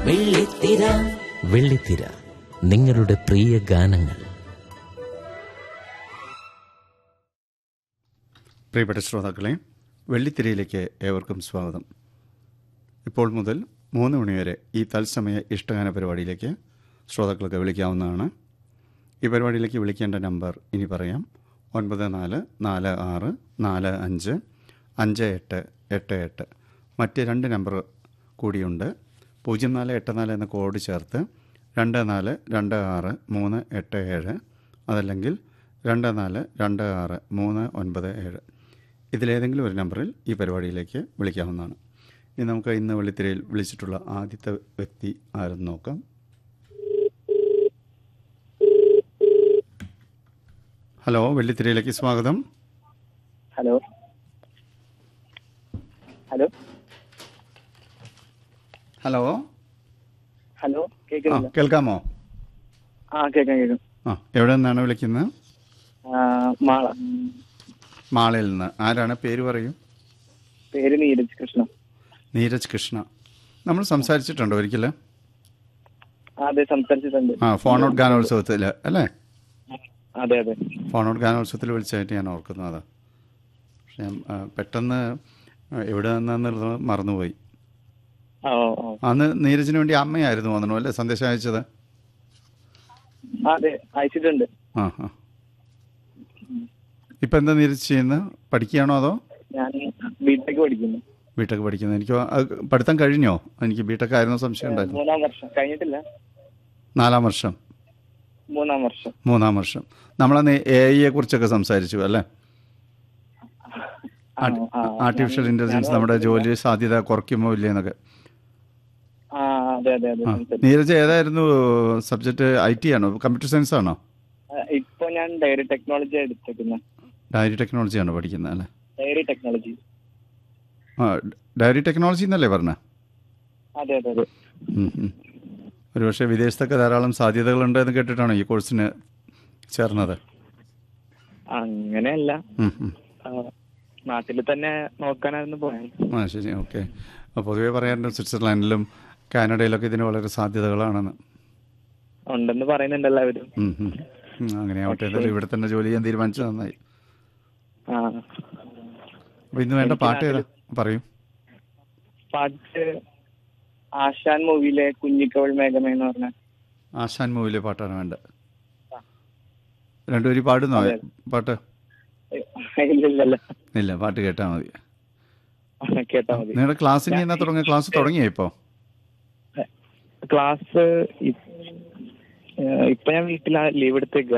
വെള്ളിത്തിര വെള്ളിത്തിര നിങ്ങളുടെ പ്രിയ ഗാനങ്ങൾ പ്രിയപ്പെട്ട ശ്രോതാക്കളെ വെള്ളിത്തിരയിലേക്ക് ഏവർക്കും സ്വാഗതം ഇപ്പോൾ മുതൽ മൂന്ന് മണിവരെ ഈ തത്സമയ ഇഷ്ടഗാന പരിപാടിയിലേക്ക് ശ്രോതാക്കൾക്ക് വിളിക്കാവുന്നതാണ് ഈ പരിപാടിയിലേക്ക് വിളിക്കേണ്ട നമ്പർ ഇനി പറയാം ഒൻപത് നാല് നാല് ആറ് നാല് അഞ്ച് അഞ്ച് എട്ട് എട്ട് എട്ട് മറ്റ് രണ്ട് നമ്പർ കൂടിയുണ്ട് പൂജ്യം നാല് എട്ട് നാല് എന്ന കോഡ് ചേർത്ത് രണ്ട് നാല് രണ്ട് ആറ് മൂന്ന് എട്ട് ഏഴ് അതല്ലെങ്കിൽ രണ്ട് നാല് രണ്ട് ആറ് മൂന്ന് ഒൻപത് ഏഴ് ഇതിലേതെങ്കിലും ഒരു നമ്പറിൽ ഈ പരിപാടിയിലേക്ക് വിളിക്കാവുന്നതാണ് ഇനി നമുക്ക് ഇന്ന് വെള്ളിത്തിരയിൽ വിളിച്ചിട്ടുള്ള ആദ്യത്തെ വ്യക്തി ആരെന്ന് നോക്കാം ഹലോ വെള്ളിത്തിരയിലേക്ക് സ്വാഗതം ഹലോ ഹലോ ഹലോ ഹലോ ആ കേൾക്കുന്നില്ല കേൾക്കാമോ ആ കേൾക്കാം കേൾക്കാം ആ എവിടെ നിന്നാണ് വിളിക്കുന്നത് ആ, മാള മാളയിൽ നിന്ന് ആരാണ് പേര് പറയൂ പേര് നീരജ് കൃഷ്ണ നീരജ് കൃഷ്ണ നമ്മൾ സംസാരിച്ചിട്ടുണ്ടോ ഒരിക്കൽ ആ, അതെ സംസാരിച്ചിട്ടുണ്ട് ആ ഫോൺ ഔട്ട് ഗാനോത്സവത്തിൽ അല്ലേ അതെ അതെ ഫോൺ ഔട്ട് ഗാനോത്സവത്തിൽ വിളിച്ചായിട്ട് ഞാൻ ഓർക്കുന്നു അതാ പക്ഷെ ഞാൻ ആ, പെട്ടെന്ന് ആ, എവിടെ നിന്നാന്നുള്ളത് മറന്നുപോയി ആ ഓ, ഓ. അന്ന് നീരജിന് വേണ്ടി അമ്മയായിരുന്നു തോന്നണു അല്ലേ സന്ദേശം അയച്ചത് ആ, അതെ അയച്ചിട്ടുണ്ട് ആ ആ ഇപ്പം എന്താ നീരജ് ചെയ്യുന്നത് പഠിക്കുകയാണോ അതോ ഞാൻ ബിടെക് പഠിക്കുന്നു ബിടെക് പഠിക്കുന്നത് എനിക്ക് അത് പഠിത്തം കഴിഞ്ഞോ എനിക്ക് ബിടെക് ആയിരുന്നു സംശയം ഉണ്ടായിരുന്നു മൂന്നാം വർഷം കഴിഞ്ഞിട്ടില്ല നാലാം വർഷം മൂന്നാം വർഷം മൂന്നാം വർഷം നമ്മളന്ന് എ ഐയെ കുറിച്ചൊക്കെ സംസാരിച്ചു അല്ലേ ആ, ആ, ആർട്ടിഫിഷ്യൽ ഞാൻ- ഇന്റലിജൻസ് ഞാൻ നമ്മുടെ ഓർക്കുന്നില്ല. ജോലി സാധ്യത കുറയ്ക്കുമോ ഇല്ലേ എന്നൊക്കെ ആ അതെ അതെ അതെ ആ സംസാരിച്ചു. നീരജ് ഏതായിരുന്നു സബ്ജക്റ്റ് ഐ ടി ആണോ കമ്പ്യൂട്ടർ സയൻസ് ആണോ ആ, ഇപ്പൊ ഞാൻ ഡയറി ടെക്നോളജി എടുത്തേക്കുന്നത് ഡയറി ടെക്നോളജി ആണോ പഠിക്കുന്നത് അല്ലേ ഡയറി ടെക്നോളജി ആ ഡയറി ടെക്നോളജി എന്നല്ലേ പറഞ്ഞത് അതെ അതെ അതെ ഒരു പക്ഷേ വിദേശത്തൊക്കെ ധാരാളം സാധ്യതകളുണ്ട് എന്ന് കേട്ടിട്ടാണോ ഈ കോഴ്സിന് ചേർന്നത് അങ്ങനെയല്ല ഉം, ഉം. നാട്ടിൽ തന്നെ നോക്കാനായിരുന്നു പോയത് ആ ശരി ഓക്കെ പൊതുവേ പറയാറുണ്ട് സ്വിറ്റ്സർലാൻഡിലും കാനഡയിലൊക്കെ ഇതിന് വളരെ സാധ്യതകളാണെന്ന് ഉണ്ടെന്ന് പറയുന്നുണ്ട് എല്ലാവരും ഉം, ഉം. ഉം, അങ്ങനെ ആവട്ടെ എന്തായാലും ഇവിടെ തന്നെ ജോലി ചെയ്യാൻ തീരുമാനിച്ചത് നന്നായി ആ അപ്പോൾ ഇന്ന് വേണ്ട എനിക്ക് പാട്ട് ഏതാ പറയൂ പാട്ട് ആശാൻ മൂവിയിലെ കുഞ്ഞിക്കവൾ മേഘമേ എന്ന് പറഞ്ഞ ആശാൻ മൂവിലെ പാട്ടാണ് വേണ്ടത് രണ്ടുപേരും പാടുന്നോ അതെ. പാട്ട് ഇല്ലല്ലോ ഇല്ല പാട്ട് കേട്ടാൽ മതി കേട്ടാ മതി നിങ്ങളുടെ ക്ലാസ് ഇനി എന്നാ തുടങ്ങിയ ക്ലാസ് തുടങ്ങിയോ ഇപ്പോൾ ക്ലാസ് ഇപ്പൊ ഞാൻ വീട്ടിൽ ലീവ് എടുത്തേക്ക്